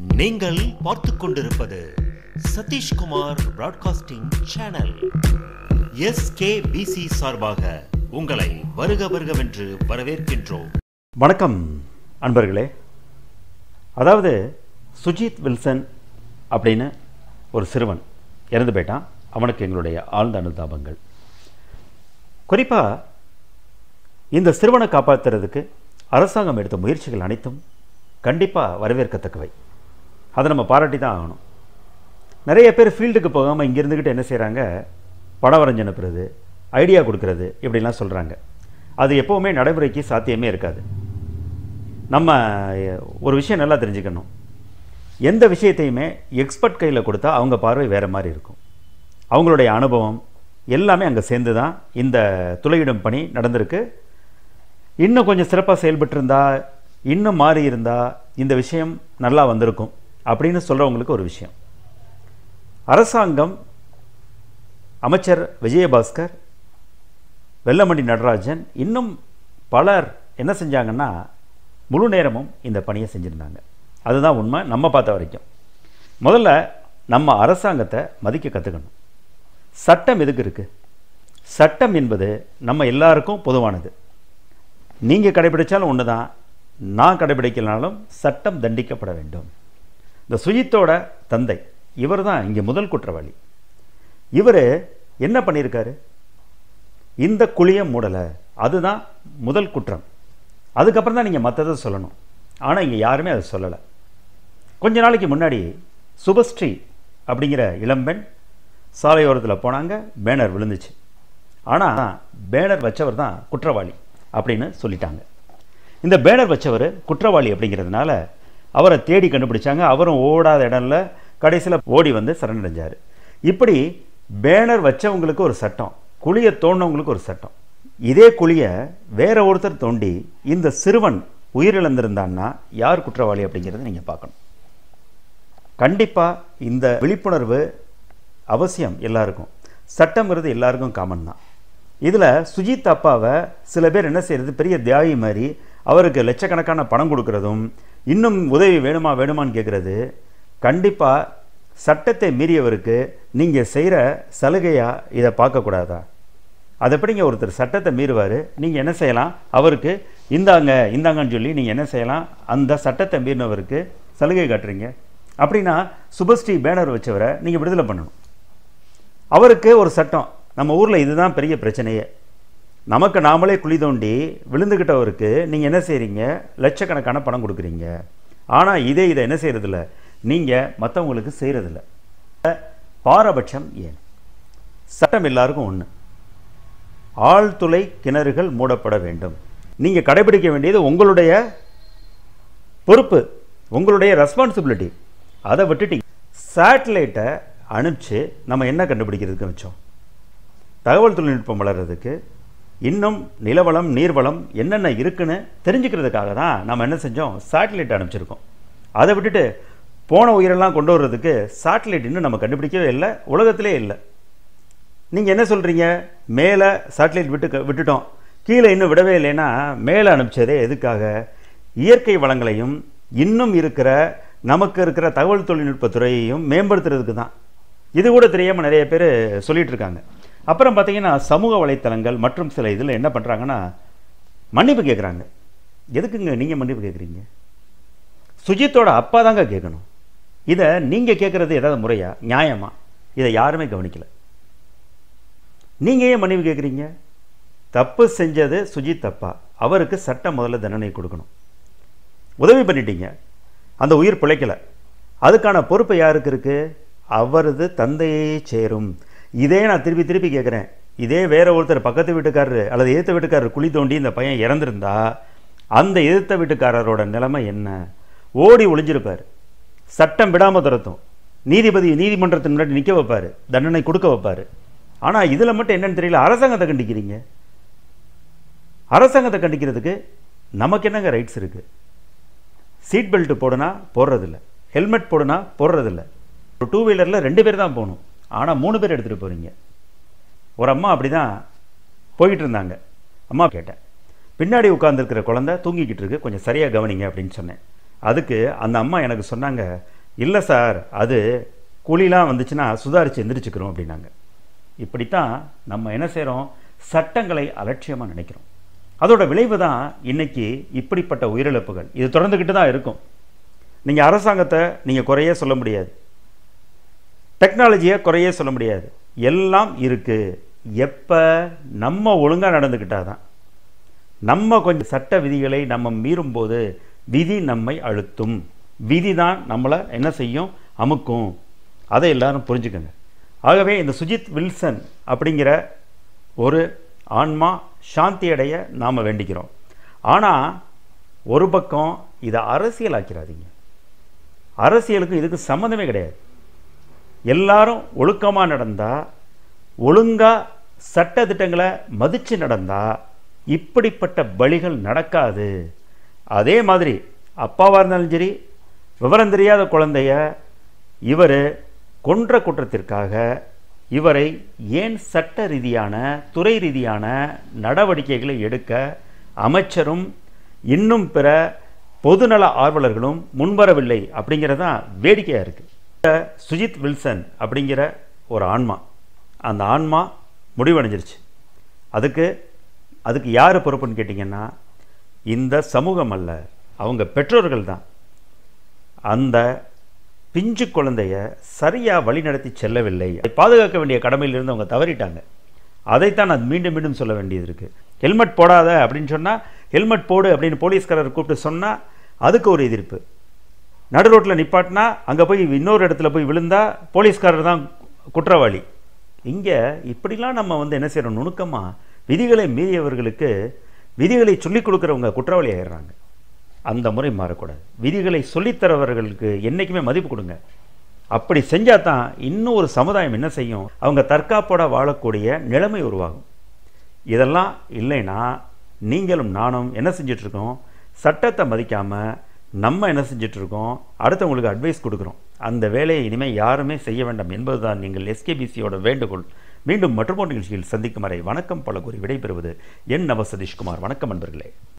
நீங்கள் பார்த்துக் கொண்டிருப்பது சதீஷ்குமார் பிராட்காஸ்டிங் சேனல் எஸ்கேபிசி சார்பாக உங்களை வருக வருகவென்று வரவேற்கின்றோம் வணக்கம் அன்பர்களே அதாவது சுஜித் வில்சன் அப்படின்னு ஒரு சிறுவன் இறந்து போயிட்டான் அவனுக்கு எங்களுடைய ஆழ்ந்த அனுதாபங்கள் குறிப்பாக இந்த சிறுவனை காப்பாற்றுறதுக்கு அரசாங்கம் எடுத்த முயற்சிகள் அனைத்தும் கண்டிப்பாக வரவேற்கத்தக்கவை அதை நம்ம பாராட்டி தான் ஆகணும் நிறைய பேர் ஃபீல்டுக்கு போகாமல் இங்கே இருந்துக்கிட்டு என்ன செய்கிறாங்க படம் வரைஞ்சு அனுப்புறது ஐடியா கொடுக்கறது இப்படிலாம் சொல்கிறாங்க அது எப்போவுமே நடைமுறைக்கு சாத்தியமே இருக்காது நம்ம அஹ், ஒரு விஷயம் நல்லா தெரிஞ்சுக்கணும் எந்த விஷயத்தையுமே எக்ஸ்பர்ட் கையில் கொடுத்தா அவங்க பார்வை வேறு மாதிரி இருக்கும் அவங்களுடைய அனுபவம் எல்லாமே அங்கே சேர்ந்து தான் இந்த துளையிடும் பணி நடந்திருக்கு இன்னும் கொஞ்சம் சிறப்பாக செயல்பட்டிருந்தா இன்னும் மாறி இருந்தா இந்த விஷயம் நல்லா வந்திருக்கும் அப்படின்னு சொல்கிறவங்களுக்கு ஒரு விஷயம் அரசாங்கம் அமைச்சர் விஜயபாஸ்கர் வெல்லமண்டி நடராஜன் இன்னும் பலர் என்ன செஞ்சாங்கன்னா முழு நேரமும் இந்த பணியை செஞ்சுருந்தாங்க அதுதான் உண்மை நம்ம பார்த்த வரைக்கும் முதல்ல நம்ம அரசாங்கத்தை மதிக்க கற்றுக்கணும் சட்டம் எதுக்கு இருக்குது சட்டம் என்பது நம்ம எல்லாருக்கும் பொதுவானது நீங்கள் கடைபிடிச்சாலும் ஒன்று தான் நான் கடைபிடிக்கலனாலும் சட்டம் தண்டிக்கப்பட வேண்டும் இந்த சுஜித்தோட தந்தை இவர் தான் இங்கே முதல் குற்றவாளி இவர் என்ன பண்ணியிருக்காரு இந்த குழியை மூடலை அதுதான் முதல் குற்றம் அதுக்கப்புறம் தான் நீங்கள் மற்றதை சொல்லணும் ஆனால் இங்கே யாருமே அதை சொல்லலை கொஞ்ச நாளைக்கு முன்னாடி சுபஸ்ரீ அப்படிங்கிற இளம்பெண் சாலையோரத்தில் போனாங்க பேனர் விழுந்துச்சு ஆனால் பேனர் வச்சவர் தான் குற்றவாளி அப்படின்னு சொல்லிட்டாங்க இந்த பேனர் வச்சவர் குற்றவாளி அப்படிங்கிறதுனால அவரை தேடி கண்டுபிடிச்சாங்க அவரும் ஓடாத இடம்ல கடைசியில் ஓடி வந்து சரணடைஞ்சார் இப்படி பேனர் வச்சவங்களுக்கு ஒரு சட்டம் குழியை தோண்டினவங்களுக்கு ஒரு சட்டம் இதே குழியை வேற ஒருத்தர் தோண்டி இந்த சிறுவன் உயிரிழந்திருந்தான்னா யார் குற்றவாளி அப்படிங்கிறத நீங்கள் பார்க்கணும் கண்டிப்பாக இந்த விழிப்புணர்வு அவசியம் எல்லாருக்கும் சட்டம்ங்கிறது எல்லாருக்கும் காமன் தான் இதில் சுஜித் அப்பாவை சில பேர் என்ன செய்கிறது பெரிய தியாகி மாதிரி அவருக்கு லட்சக்கணக்கான பணம் கொடுக்கறதும் இன்னும் உதவி வேணுமா வேணுமான்னு கேட்குறது கண்டிப்பாக சட்டத்தை மீறியவருக்கு நீங்கள் செய்கிற சலுகையாக இதை பார்க்கக்கூடாதா அது எப்படிங்க ஒருத்தர் சட்டத்தை மீறுவார் நீங்கள் என்ன செய்யலாம் அவருக்கு இந்தாங்க இந்தாங்கன்னு சொல்லி நீங்கள் என்ன செய்யலாம் அந்த சட்டத்தை மீறினவருக்கு சலுகை காட்டுறீங்க அப்படின்னா சுபஸ்ரீ பேனர் வச்சவரை நீங்கள் விடுதலை பண்ணணும் அவருக்கு ஒரு சட்டம் நம்ம ஊரில் இதுதான் பெரிய பிரச்சனையே நமக்கு நாமளே குழி தோண்டி விழுந்துக்கிட்டவருக்கு நீங்கள் என்ன செய்கிறீங்க லட்சக்கணக்கான பணம் கொடுக்குறீங்க ஆனால் இதே இதை என்ன செய்கிறதில்ல நீங்கள் மற்றவங்களுக்கு செய்கிறதில்ல பாரபட்சம் ஏன் சட்டம் எல்லாருக்கும் ஒன்று ஆழ்துளை கிணறுகள் மூடப்பட வேண்டும் நீங்கள் கடைபிடிக்க வேண்டியது உங்களுடைய பொறுப்பு உங்களுடைய ரெஸ்பான்சிபிலிட்டி அதை விட்டுட்டீங்க சேட்டலைட்டை அனுப்பிச்சு நம்ம என்ன கண்டுபிடிக்கிறதுக்கு வச்சோம் தகவல் தொழில்நுட்பம் வளர்கிறதுக்கு இன்னும் நிலவளம் நீர்வளம் என்னென்ன இருக்குன்னு தெரிஞ்சுக்கிறதுக்காக தான் நம்ம என்ன செஞ்சோம் சேட்டலைட் அனுப்பிச்சிருக்கோம் அதை விட்டுட்டு போன உயிரெல்லாம் கொண்டு வர்றதுக்கு சேட்டலைட் இன்னும் நம்ம கண்டுபிடிக்கவே இல்லை உலகத்திலே இல்லை நீங்கள் என்ன சொல்கிறீங்க மேலே சேட்டலைட் விட்டு விட்டுட்டோம் கீழே இன்னும் விடவே இல்லைன்னா மேலே அனுப்பிச்சதே எதுக்காக இயற்கை வளங்களையும் இன்னும் இருக்கிற நமக்கு இருக்கிற தகவல் தொழில்நுட்பத் துறையையும் மேம்படுத்துறதுக்கு தான் இது கூட தெரியாமல் நிறைய பேர் சொல்லிட்டு இருக்காங்க அப்புறம் பார்த்தீங்கன்னா சமூக வலைத்தளங்கள் மற்றும் சில இதில் என்ன பண்ணுறாங்கன்னா மன்னிப்பு கேட்குறாங்க எதுக்குங்க நீங்கள் மன்னிப்பு கேட்குறீங்க சுஜித்தோட அப்பா தாங்க கேட்கணும் இதை நீங்கள் கேட்குறது ஏதாவது முறையா நியாயமா இதை யாருமே கவனிக்கல நீங்கள் ஏன் மன்னிப்பு கேட்குறீங்க தப்பு செஞ்சது சுஜித் தப்பா அவருக்கு சட்டம் முதல்ல தண்டனை கொடுக்கணும் உதவி பண்ணிட்டீங்க அந்த உயிர் பிழைக்கல அதுக்கான பொறுப்பு யாருக்கு இருக்கு அவரது தந்தையே சேரும் இதே நான் திருப்பி திருப்பி கேட்குறேன் இதே வேற ஒருத்தர் பக்கத்து வீட்டுக்காரரு அல்லது எதிர்த்த வீட்டுக்காரர் குழி தோண்டி இந்த பையன் இறந்திருந்தா அந்த எதிர்த்த வீட்டுக்காரரோட நிலைமை என்ன ஓடி ஒளிஞ்சிருப்பார் சட்டம் விடாமல் துரத்தும் நீதிபதி நீதிமன்றத்தின் முன்னாடி நிற்க வைப்பார் தண்டனை கொடுக்க வைப்பார் ஆனால் இதில் மட்டும் என்னன்னு தெரியல அரசாங்கத்தை கண்டிக்கிறீங்க அரசாங்கத்தை கண்டிக்கிறதுக்கு நமக்கு என்னங்க ரைட்ஸ் இருக்குது சீட் பெல்ட் போடுனா போடுறதில்ல ஹெல்மெட் போடுனா போடுறதில்ல ஒரு டூ வீலரில் ரெண்டு பேர் தான் போகணும் ஆனால் மூணு பேர் எடுத்துகிட்டு போகிறீங்க ஒரு அம்மா அப்படி தான் போய்கிட்டு இருந்தாங்க அம்மா கேட்டேன் பின்னாடி உட்காந்துருக்கிற குழந்தை தூங்கிக்கிட்டு இருக்கு கொஞ்சம் சரியாக கவனிங்க அப்படின்னு சொன்னேன் அதுக்கு அந்த அம்மா எனக்கு சொன்னாங்க இல்லை சார் அது குழிலாம் வந்துச்சுன்னா சுதாரித்து எந்திரிச்சுக்கிறோம் அப்படின்னாங்க இப்படித்தான் நம்ம என்ன செய்கிறோம் சட்டங்களை அலட்சியமாக நினைக்கிறோம் அதோட விளைவு தான் இன்னைக்கு இப்படிப்பட்ட உயிரிழப்புகள் இது தொடர்ந்துக்கிட்டு தான் இருக்கும் நீங்கள் அரசாங்கத்தை நீங்கள் குறையே சொல்ல முடியாது டெக்னாலஜியை குறையே சொல்ல முடியாது எல்லாம் இருக்குது எப்போ நம்ம ஒழுங்காக நடந்துக்கிட்டால் தான் நம்ம கொஞ்சம் சட்ட விதிகளை நம்ம மீறும்போது விதி நம்மை அழுத்தும் விதி தான் நம்மளை என்ன செய்யும் அமுக்கும் அதை எல்லாரும் புரிஞ்சுக்கங்க ஆகவே இந்த சுஜித் வில்சன் அப்படிங்கிற ஒரு ஆன்மா சாந்தி அடைய நாம் வேண்டிக்கிறோம் ஆனால் ஒரு பக்கம் இதை அரசியலாக்கிறாதீங்க அரசியலுக்கும் இதுக்கு சம்மந்தமே கிடையாது எல்லாரும் ஒழுக்கமாக நடந்தால் ஒழுங்காக சட்ட திட்டங்களை மதித்து நடந்தால் இப்படிப்பட்ட பலிகள் நடக்காது அதே மாதிரி அப்பாவாக இருந்தாலும் சரி விவரம் தெரியாத குழந்தைய இவர் கொன்ற குற்றத்திற்காக இவரை ஏன் சட்ட ரீதியான துறை ரீதியான நடவடிக்கைகளை எடுக்க அமைச்சரும் இன்னும் பிற பொதுநல ஆர்வலர்களும் முன்வரவில்லை அப்படிங்கிறது தான் வேடிக்கையாக இருக்குது சுஜித் வில்சன் அப்படிங்கிற ஒரு ஆன்மா அந்த ஆன்மா முடிவடைஞ்சிருச்சு அதுக்கு அதுக்கு யார் பொறுப்புன்னு கேட்டிங்கன்னா இந்த சமூகம் அல்ல அவங்க பெற்றோர்கள் தான் அந்த பிஞ்சு குழந்தைய சரியாக வழிநடத்தி செல்லவில்லை அதை பாதுகாக்க வேண்டிய கடமையிலிருந்து அவங்க தவறிட்டாங்க அதைத்தான் நான் மீண்டும் மீண்டும் சொல்ல வேண்டியது இருக்குது ஹெல்மெட் போடாத அப்படின்னு சொன்னால் ஹெல்மெட் போடு அப்படின்னு போலீஸ்காரர் கூப்பிட்டு சொன்னால் அதுக்கு ஒரு எதிர்ப்பு நடு ரோட்டில் நிப்பாட்டினா அங்கே போய் இன்னொரு இடத்துல போய் விழுந்தா போலீஸ்காரர் தான் குற்றவாளி இங்கே இப்படிலாம் நம்ம வந்து என்ன செய்கிறோம் நுணுக்கமாக விதிகளை மீறியவர்களுக்கு விதிகளை சொல்லிக் கொடுக்குறவங்க குற்றவாளி ஆயிடுறாங்க அந்த முறை மாறக்கூடாது விதிகளை சொல்லித்தரவர்களுக்கு என்றைக்குமே மதிப்பு கொடுங்க அப்படி செஞ்சால் தான் இன்னும் ஒரு சமுதாயம் என்ன செய்யும் அவங்க தற்காப்போட வாழக்கூடிய நிலைமை உருவாகும் இதெல்லாம் இல்லைன்னா நீங்களும் நானும் என்ன செஞ்சிட்ருக்கோம் சட்டத்தை மதிக்காமல் நம்ம என்ன செஞ்சிட்ருக்கோம் அடுத்தவங்களுக்கு அட்வைஸ் கொடுக்குறோம் அந்த வேலையை இனிமேல் யாருமே செய்ய வேண்டாம் என்பதுதான் நீங்கள் எஸ்கேபிசியோட வேண்டுகோள் மீண்டும் மற்றொரு நிகழ்ச்சியில் சந்திக்கும் வரை வணக்கம் பல கூறி விடைபெறுவது என் நவ சதீஷ்குமார் வணக்கம் நண்பர்களே